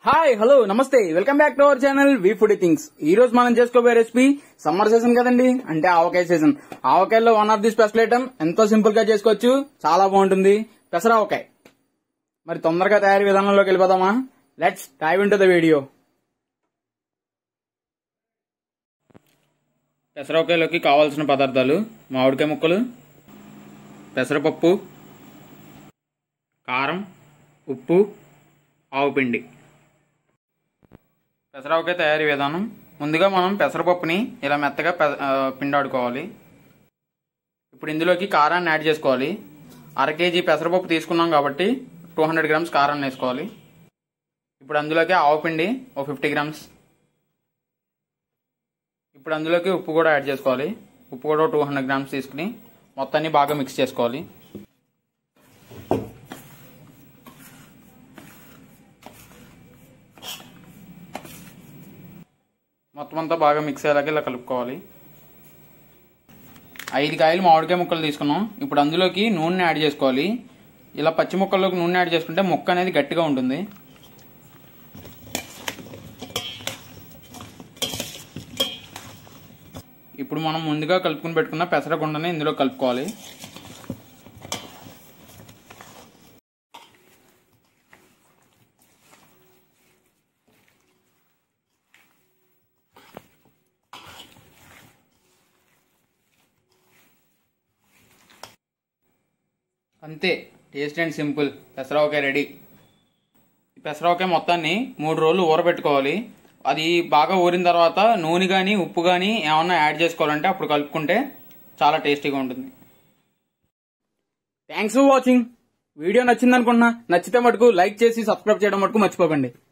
hi hello నమస్తే welcome back to our channel we food things ఈ రోజు మనం చేసుకోబోయే రెసిపీ సమ్మర్ సీజన్ కదండి అంటే ఆవకాయ సీజన్ ఆవకాయలో one of the special item ఎంతో సింపుల్ గా చేసుకోవచ్చు చాలా బాగుంటుంది పెసరావకాయ మరి తొందరగా తయారీ విధానంలోకి వెళ్ళిపోదామా let's dive into the video పెసరవకాయలోకి కావాల్సిన పదార్థాలు మామిడికాయ ముక్కలు పెసరపప్పు కారం ఉప్పు ఆవు పిండి పెసరవకాయ తయారీ విధానం ముందుగా మనం పెసరపప్పుని ఇలా మెత్తగా పె- ఆ, పిండాడుకోవాలి ఇప్పుడు ఇందులోకి కారాన్ని యాడ్ చేసుకోవాలి అర కేజీ పెసరపప్పు తీసుకున్నాం కాబట్టి టూ హండ్రెడ్ గ్రామ్స్ కారాన్ని వేసుకోవాలి ఇప్పుడు అందులోకి ఆవు పిండి ఓ ఫిఫ్టీ గ్రామ్స్ ఇప్పుడు అందులోకి ఉప్పు కూడా యాడ్ చేసుకోవాలి ఉప్పు కూడా టూ హండ్రెడ్ గ్రామ్స్ తీసుకుని మొత్తాన్ని బాగా మిక్స్ చేసుకోవాలి మొత్తం అంతా బాగా మిక్స్ అయ్యేలాగా ఇలా కలుపుకోవాలి ఐదు కాయలు మామిడికాయ ముక్కలు తీసుకున్నాం ఇప్పుడు అందులోకి నూనె యాడ్ చేసుకోవాలి ఇలా పచ్చి ముక్కల్లోకి నూనె యాడ్ చేసుకుంటే ముక్క అనేది గట్టిగా ఉంటుంది ఇప్పుడు మనం ముందుగా కలుపుకుని పెట్టుకున్న పెసరగుండని ఇందులో కలుపుకోవాలి అంతే టేస్ట్ అండ్ సింపుల్ పెసరవకాయ రెడీ ఈ పెసరవకాయ మొత్తాన్ని మూడు రోజులు ఊరబెట్టుకోవాలి అది బాగా ఊరిన తర్వాత నూనె కానీ ఉప్పు కానీ ఏమన్నా యాడ్ చేసుకోవాలంటే అప్పుడు కలుపుకుంటే చాలా టేస్టీగా ఉంటుంది థ్యాంక్స్ ఫర్ వాచింగ్ వీడియో నచ్చింది అనుకున్నా నచ్చితే మటుకు లైక్ చేసి సబ్స్క్రైబ్ చేయడం మటుకు మర్చిపోకండి